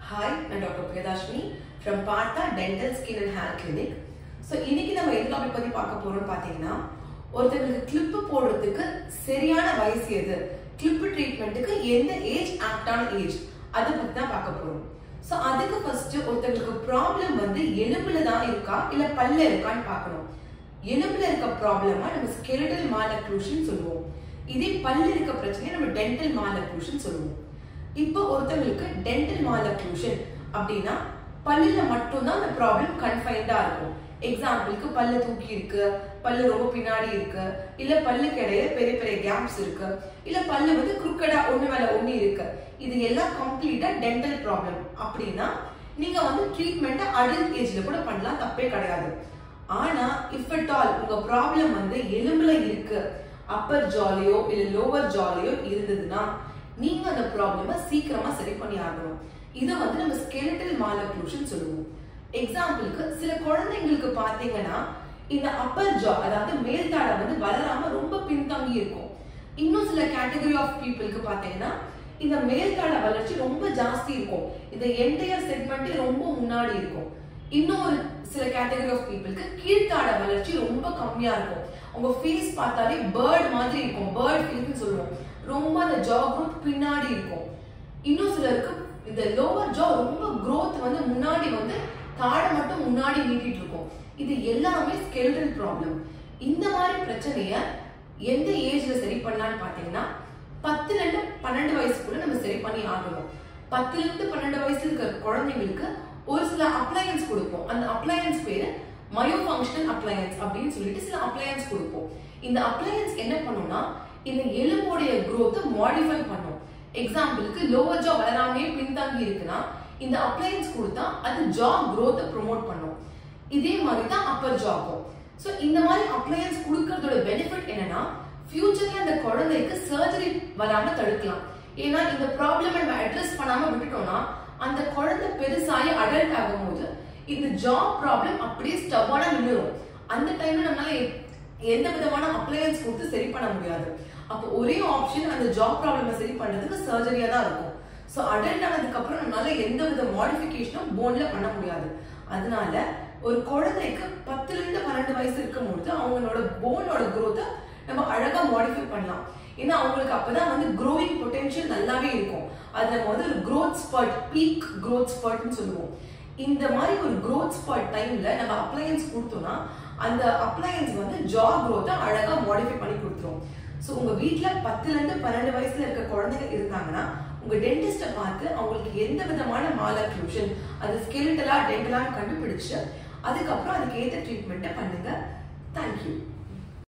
hi நான் doctor Priyadashmi from Partha dental skin and hair clinic so இன்னைக்கு நம்ம எந்த டாபிக் பத்தி பார்க்க போறோம்னு பார்த்தீங்கன்னா ஒருத்தங்களுக்கு கிளிப்பு போடுறதுக்கு சரியான வயசு எது கிளிப்பு ட்ரீட்மெண்ட்டுக்கு எந்த ஏஜ் ஆப்டான ஏஜ் அதை பத்தி தான் பார்க்க போறோம் ஸோ அதுக்கு ஃபர்ஸ்ட் ஒருத்தங்களுக்கு ப்ராப்ளம் வந்து எலும்புல தான் இருக்கா இல்ல பல்ல இருக்கான்னு பார்க்கணும் எலும்புல இருக்க ப்ராப்ளமா நம்ம ஸ்கெலிட்டல் மாலக்ளூஷன் சொல்லுவோம் இதே பல்ல இருக்க பிரச்சனையை நம்ம டென்டல் மாலக்ளூஷன் சொல்லுவோம் இப்போ ஒருத்தவங்களுக்கு டென்டல் மாலக்ளூஷன் அப்படின்னா பல்லுல மட்டும்தான் அந்த ப்ராப்ளம் கன்ஃபைன்டா இருக்கும் எக்ஸாம்பிளுக்கு பல்லு தூக்கி இருக்கு பல்லு ரொம்ப பின்னாடி இருக்கு இல்ல பல்லுக்கு இடையில பெரிய பெரிய கேப்ஸ் இருக்கு இல்ல பல்லு வந்து குறுக்கடா ஒண்ணு மேல ஒண்ணு இருக்கு இது எல்லாம் கம்ப்ளீட்டா டென்டல் ப்ராப்ளம் அப்படின்னா நீங்க வந்து ட்ரீட்மெண்ட்டை அடல்ட் ஏஜ்ல கூட பண்ணலாம் தப்பே கிடையாது ஆனா இஃப் அட் ஆல் உங்க ப்ராப்ளம் வந்து எலும்புல இருக்கு அப்பர் ஜாலியோ இல்ல லோவர் ஜாலியோ இருந்ததுன்னா நீங்க அந்த ப்ராப்ளம சீக்கிரமா சரி பண்ணி ஆகணும் இதை வந்து நம்ம ஸ்கெலிட்டல் மாலக்ளூஷன் சொல்லுவோம் எக்ஸாம்பிளுக்கு சில குழந்தைங்களுக்கு பாத்தீங்கன்னா இந்த அப்பர் ஜா அதாவது மேல் தாடை வந்து வளராம ரொம்ப பின்தங்கி இருக்கும் இன்னும் சில கேட்டகரி ஆஃப் பீப்புளுக்கு பாத்தீங்கன்னா இந்த மேல் தாடை வளர்ச்சி ரொம்ப ஜாஸ்தி இருக்கும் இந்த என்டையர் செக்மெண்ட் ரொம்ப முன்னாடி இருக்கும் இன்னும் ஒரு சில கேட்டகரி ஆஃப் பீப்புளுக்கு கீழ்த்தாட வளர்ச்சி ரொம்ப கம்மியா இருக்கும் உங்க ஃபேஸ் பார்த்தாலே பேர்ட் மாதிரி இருக்கும் பேர்ட் ஃபேஸ்னு சொல்லுவோம் ரொம்ப அந்த ஜா growth பின்னாடி இருக்கும் இன்னும் சிலருக்கு இந்த லோவர் ஜா ரொம்ப growth வந்து முன்னாடி வந்து தாடை மட்டும் முன்னாடி நீட்டிட்டு இருக்கும் இது எல்லாமே ஸ்கெல்டல் ப்ராப்ளம் இந்த மாதிரி பிரச்சனைய எந்த ஏஜ்ல சரி பண்ணலாம்னு பாத்தீங்கன்னா பத்துல இருந்து பன்னெண்டு வயசுக்குள்ள நம்ம சரி பண்ணி ஆகணும் பத்துல இருந்து பன்னெண்டு வயசுல இருக்கிற குழந்தைங்களுக்கு ஒரு சில அப்ளையன்ஸ் கொடுப்போம் அந்த அப்ளையன்ஸ் பேரு மயோ ஃபங்க்ஷனல் அப்ளையன்ஸ் அப்படின்னு சொல்லிட்டு சில அப்ளையன்ஸ் கொடுப்போம் இந்த அப்ளையன்ஸ் என்ன பண்ணும்னா இந்த எலும்போடைய growth மாடிஃபை பண்ணும் எக்ஸாம்பிளுக்கு லோவர் ஜா வளராமே பின்தங்கி இருக்குன்னா இந்த அப்ளையன்ஸ் கொடுத்தா அது ஜா growth ப்ரோமோட் பண்ணும் இதே மாதிரி தான் அப்பர் ஜாக்கும் ஸோ இந்த மாதிரி அப்ளையன்ஸ் கொடுக்கறதோட பெனிஃபிட் என்னன்னா ஃபியூச்சர்ல அந்த குழந்தைக்கு சர்ஜரி வராம தடுக்கலாம் ஏன்னா இந்த ப்ராப்ளம் நம்ம அட்ரஸ் பண்ணாம விட்டுட்டோம்னா அந்த குழந்தை பெருசாகி அடல்ட் ஆகும்போது இந்த ஜா ப்ராப்ளம் அப்படியே ஸ்டவானா நின்றுடும் அந்த டைம்ல நம்மளால எ- எந்த விதமான அப்ளையன்ஸ் கொடுத்து சரி பண்ண முடியாது அப்போ ஒரே ஆப்ஷன் அந்த ஜா ப்ராப்ளமை சரி பண்றதுக்கு சர்ஜரியா தான் இருக்கும் ஸோ அடல்ட் ஆனதுக்கு அப்புறம் நம்மளால எந்த வித மாடிஃபிகேஷனும் போன்ல பண்ண முடியாது அதனால ஒரு குழந்தைக்கு பத்துல இருந்து பன்னெண்டு வயசு இருக்கும்போது அவங்களோட போனோட growth நம்ம அழகா மாடிஃபை பண்ணலாம் ஏன்னா அவங்களுக்கு அப்பதான் வந்து growing பொட்டென்ஷியல் நல்லாவே இருக்கும் அது நம்ம வந்து ஒரு growth spurt பீக் growth spurtனு சொல்லுவோம் இந்த மாதிரி ஒரு growth spurt டைம்ல நம்ம அப்ளையன்ஸ் கொடுத்தோம்னா அந்த அப்ளையன்ஸ் வந்து ஜா growth அழகா மாடிஃபை பண்ணி கொடுத்துரும் ஸோ உங்க வீட்ல பத்துல இருந்து பன்னெண்டு வயசுல இருக்க குழந்தைங்க இருந்தாங்கன்னா உங்க டென்டிஸ்ட பார்த்து அவங்களுக்கு எந்த விதமான மாலக்ளூஷன் அது ஸ்கெலிட்டலா டென்டலா கண்டுபிடிச்சு அதுக்கப்புறம் அதுக்கு ஏத்த ட்ரீட்மெண்ட்டை பண்ணுங்க